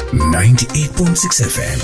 98.6 FM.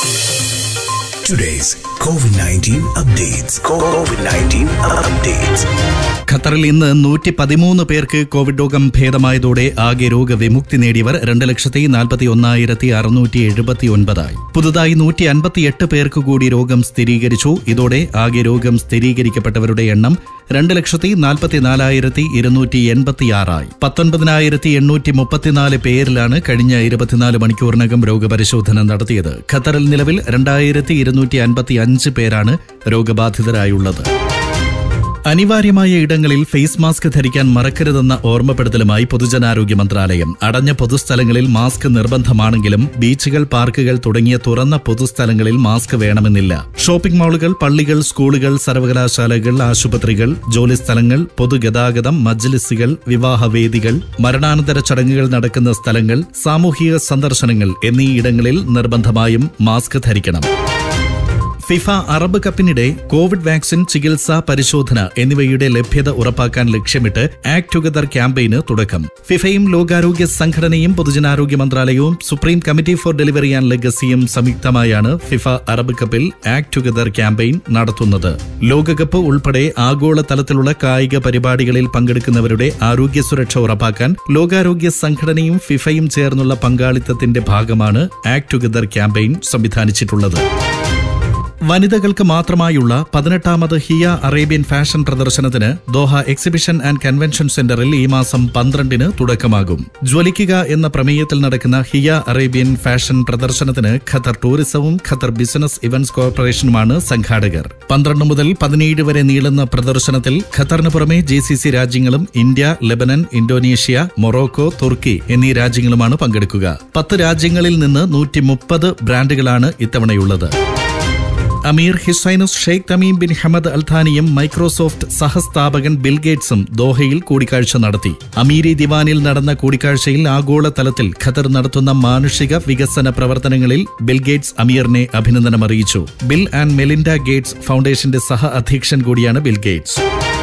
Today's COVID 19 updates. COVID 19 updates. ഖത്തറിൽ ഇന്ന് നൂറ്റി പതിമൂന്ന് പേർക്ക് കോവിഡ് രോഗം ഭേദമായതോടെ ആകെ രോഗവിമുക്തി നേടിയവർ രണ്ട് ലക്ഷത്തി നാൽപ്പത്തി ഒന്നായിരത്തി അറുന്നൂറ്റി എഴുപത്തി ഒൻപതായി പുതുതായി നൂറ്റി അൻപത്തിയെട്ട് പേർക്ക് കൂടി രോഗം സ്ഥിരീകരിച്ചു ഇതോടെ ആകെ രോഗം സ്ഥിരീകരിക്കപ്പെട്ടവരുടെ എണ്ണം രണ്ട് ലക്ഷത്തി നാൽപ്പത്തിനാലായിരത്തി ഇരുന്നൂറ്റി എൺപത്തിയാറായി പത്തൊൻപതിനായിരത്തി എണ്ണൂറ്റി മുപ്പത്തിനാല് പേരിലാണ് കഴിഞ്ഞ ഇരുപത്തിനാല് മണിക്കൂറിനകം രോഗപരിശോധന നടത്തിയത് ഖത്തറിൽ നിലവിൽ രണ്ടായിരത്തി ഇരുന്നൂറ്റി അൻപത്തി അഞ്ച് പേരാണ് രോഗബാധിതരായുള്ളത് അനിവാര്യമായ ഇടങ്ങളിൽ ഫേസ് മാസ്ക് ധരിക്കാൻ മറക്കരുതെന്ന ഓർമ്മപ്പെടുത്തലുമായി പൊതുജനാരോഗ്യ മന്ത്രാലയം അടഞ്ഞ പൊതുസ്ഥലങ്ങളിൽ മാസ്ക് നിർബന്ധമാണെങ്കിലും ബീച്ചുകൾ പാർക്കുകൾ തുടങ്ങിയ തുറന്ന പൊതുസ്ഥലങ്ങളിൽ മാസ്ക് വേണമെന്നില്ല ഷോപ്പിംഗ് മാളുകൾ പള്ളികൾ സ്കൂളുകൾ സർവകലാശാലകൾ ആശുപത്രികൾ ജോലിസ്ഥലങ്ങൾ പൊതുഗതാഗതം മജ്ലിസുകൾ വിവാഹവേദികൾ മരണാനന്തര ചടങ്ങുകൾ നടക്കുന്ന സ്ഥലങ്ങൾ സാമൂഹിക സന്ദർശനങ്ങൾ എന്നീ ഇടങ്ങളിൽ നിർബന്ധമായും മാസ്ക് ധരിക്കണം ഫിഫ അറബ് കപ്പിനിടെ കോവിഡ് വാക്സിൻ ചികിത്സ പരിശോധന എന്നിവയുടെ ലഭ്യത ഉറപ്പാക്കാൻ ലക്ഷ്യമിട്ട് ആക്ട് ടുഗദർ ക്യാമ്പയിന് തുടക്കം ഫിഫയും ലോകാരോഗ്യ സംഘടനയും പൊതുജനാരോഗ്യ മന്ത്രാലയവും supreme committee for delivery and ലെഗസിയും സംയുക്തമായാണ് ഫിഫ അറബ് കപ്പിൽ ആക്ട് ടുഗദർ ക്യാമ്പയിൻ നടത്തുന്നത് ലോകകപ്പ് ഉൾപ്പെടെ ആഗോള തലത്തിലുള്ള കായിക പരിപാടികളിൽ പങ്കെടുക്കുന്നവരുടെ ആരോഗ്യ സുരക്ഷ ഉറപ്പാക്കാൻ ലോകാരോഗ്യ സംഘടനയും ഫിഫയും ചേർന്നുള്ള പങ്കാളിത്തത്തിന്റെ ഭാഗമാണ് ആക്ട് ടുഗദർ ക്യാമ്പയിൻ സംവിധാനിച്ചിട്ടുള്ളത് വനിതകൾക്ക് മാത്രമായുള്ള പതിനെട്ടാമത് ഹിയ അറേബ്യൻ ഫാഷൻ പ്രദർശനത്തിന് ദോഹ എക്സിബിഷൻ ആൻഡ് കൺവെൻഷൻ സെന്ററിൽ ഈ മാസം പന്ത്രണ്ടിന് തുടക്കമാകും ജ്വലിക്കുക എന്ന പ്രമേയത്തിൽ നടക്കുന്ന ഹിയ അറേബ്യൻ ഫാഷൻ പ്രദർശനത്തിന് ഖത്തർ ടൂറിസവും ഖത്തർ ബിസിനസ് ഇവന്റ്സ് കോർപ്പറേഷനുമാണ് സംഘാടകർ പന്ത്രണ്ട് മുതൽ പതിനേഴ് വരെ നീളുന്ന പ്രദർശനത്തിൽ ഖത്തറിന് പുറമെ ജി സി സി രാജ്യങ്ങളും ഇന്ത്യ ലെബനൻ ഇന്തോനേഷ്യ മൊറോക്കോ തുർക്കി എന്നീ രാജ്യങ്ങളുമാണ് പങ്കെടുക്കുക പത്ത് രാജ്യങ്ങളിൽ നിന്ന് നൂറ്റി മുപ്പത് ബ്രാൻഡുകളാണ് ഇത്തവണയുള്ളത് അമീർ his highness Sheikh Tamim bin Hamad അൽഥാനിയും മൈക്രോസോഫ്റ്റ് സഹസ്ഥാപകൻ ബിൽഗേറ്റ്സും ദോഹയിൽ കൂടിക്കാഴ്ച നടത്തി അമീരി ദിവാനിൽ നടന്ന കൂടിക്കാഴ്ചയിൽ ആഗോള തലത്തിൽ ഖത്തർ നടത്തുന്ന മാനുഷിക വികസന പ്രവർത്തനങ്ങളിൽ ബിൽഗേറ്റ്സ് അമീറിനെ അഭിനന്ദനം അറിയിച്ചു ബിൽ ആൻഡ് മെലിൻഡ ഗേറ്റ്സ് ഫൗണ്ടേഷന്റെ സഹ അധ്യക്ഷൻ കൂടിയാണ് ബിൽഗേറ്റ്സ്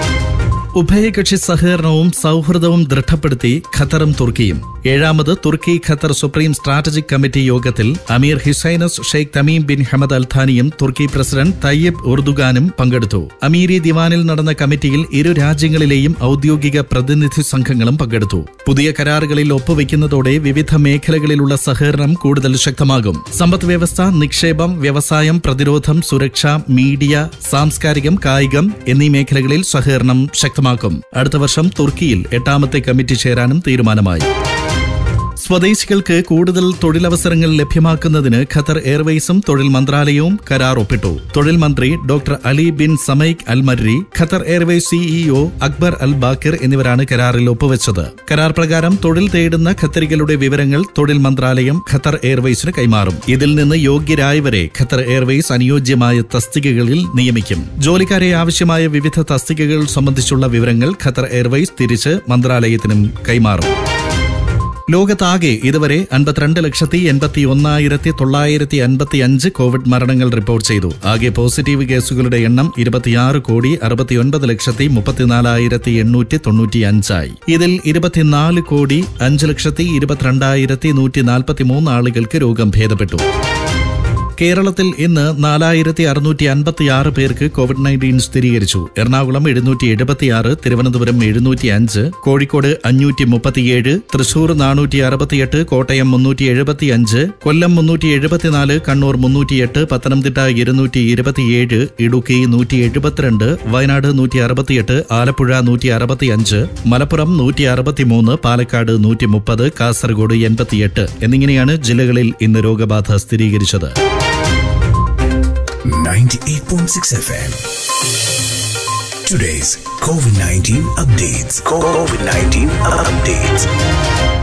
ഉഭയകക്ഷി സഹകരണവും സൗഹൃദവും ദൃഢപ്പെടുത്തി ഖത്തറും തുർക്കിയും ഏഴാമത് തുർക്കി ഖത്തർ സുപ്രീം സ്ട്രാറ്റജിക് കമ്മിറ്റി യോഗത്തിൽ അമീർ his highness Sheikh Tamim bin Hamad അൽഥാനിയും തുർക്കി പ്രസിഡന്റ് തയ്യബ് ഉർദുഗാനും പങ്കെടുത്തു അമീരി ദിവാനിൽ നടന്ന കമ്മിറ്റിയിൽ ഇരു രാജ്യങ്ങളിലെയും ഔദ്യോഗിക പ്രതിനിധി സംഘങ്ങളും പങ്കെടുത്തു പുതിയ കരാറുകളിൽ ഒപ്പുവെക്കുന്നതോടെ വിവിധ മേഖലകളിലുള്ള സഹകരണം കൂടുതൽ ശക്തമാകും സമ്പദ് വ്യവസ്ഥ നിക്ഷേപം വ്യവസായം പ്രതിരോധം സുരക്ഷ മീഡിയ സാംസ്കാരികം കായികം എന്നീ മേഖലകളിൽ സഹകരണം ശക്തമാക്കും അടുത്ത വർഷം തുർക്കിയിൽ എട്ടാമത്തെ കമ്മിറ്റി ചേരാനും തീരുമാനമായി സ്വദേശികൾക്ക് കൂടുതൽ തൊഴിലവസരങ്ങൾ ലഭ്യമാക്കുന്നതിന് ഖത്തർ എയർവേസും തൊഴിൽ മന്ത്രാലയവും കരാർ ഒപ്പിട്ടു തൊഴിൽ മന്ത്രി doctor Ali bin Samikh Al Marri Qatar Airways CEO Akbar Al Baker എന്നിവരാണ് കരാറിൽ ഒപ്പുവെച്ചത് കരാർ പ്രകാരം തൊഴിൽ തേടുന്ന ഖത്തരികളുടെ വിവരങ്ങൾ തൊഴിൽ മന്ത്രാലയം ഖത്തർ എയർവേസിന് കൈമാറും ഇതിൽ നിന്ന് യോഗ്യരായവരെ ഖത്തർ എയർവേസ് അനുയോജ്യമായ തസ്തികകളിൽ നിയമിക്കും ജോലിക്കാരെ ആവശ്യമായ വിവിധ തസ്തികകൾ സംബന്ധിച്ചുള്ള വിവരങ്ങൾ ഖത്തർ എയർവേസ് തിരിച്ച് മന്ത്രാലയത്തിനും കൈമാറും ലോകത്താകെ ഇതുവരെ അൻപത്തിരണ്ട് ലക്ഷത്തി എൺപത്തി ഒന്നായിരത്തി തൊള്ളായിരത്തി അൻപത്തി അഞ്ച് കോവിഡ് മരണങ്ങൾ റിപ്പോർട്ട് ചെയ്തു ആകെ പോസിറ്റീവ് കേസുകളുടെ എണ്ണം ഇരുപത്തിയാറ് കോടി അറുപത്തിയൊൻപത് ലക്ഷത്തി മുപ്പത്തിനാലായിരത്തി എണ്ണൂറ്റി തൊണ്ണൂറ്റി അഞ്ചായി ഇതിൽ ഇരുപത്തിനാല് കോടി അഞ്ച് ലക്ഷത്തി ഇരുപത്തിരണ്ടായിരത്തി നൂറ്റി നാൽപ്പത്തി മൂന്ന് ആളുകൾക്ക് രോഗം ഭേദപ്പെട്ടു കേരളത്തിൽ ഇന്ന് നാലായിരത്തി അറുന്നൂറ്റി അൻപത്തിയാറ് പേർക്ക് കോവിഡ് നയൻറ്റീൻ സ്ഥിരീകരിച്ചു എറണാകുളം എഴുന്നൂറ്റി എഴുപത്തിയാറ് തിരുവനന്തപുരം എഴുന്നൂറ്റി അഞ്ച് കോഴിക്കോട് അഞ്ഞൂറ്റി മുപ്പത്തിയേഴ് തൃശൂർ നാനൂറ്റി അറുപത്തിയെട്ട് കോട്ടയം മുന്നൂറ്റി എഴുപത്തിയഞ്ച് കൊല്ലം മുന്നൂറ്റി എഴുപത്തിനാല് കണ്ണൂർ മുന്നൂറ്റിയെട്ട് പത്തനംതിട്ട ഇരുന്നൂറ്റി ഇരുപത്തിയേഴ് ഇടുക്കി നൂറ്റി എഴുപത്തിരണ്ട് വയനാട് നൂറ്റി അറുപത്തിയെട്ട് ആലപ്പുഴ നൂറ്റി അറുപത്തിയഞ്ച് മലപ്പുറം നൂറ്റി അറുപത്തിമൂന്ന് പാലക്കാട് നൂറ്റി മുപ്പത് കാസർഗോഡ് എൺപത്തിയെട്ട് എന്നിങ്ങനെയാണ് ജില്ലകളിൽ ഇന്ന് രോഗബാധ സ്ഥിരീകരിച്ചത് 98.6 FM. Today's COVID 19 updates. COVID 19 updates.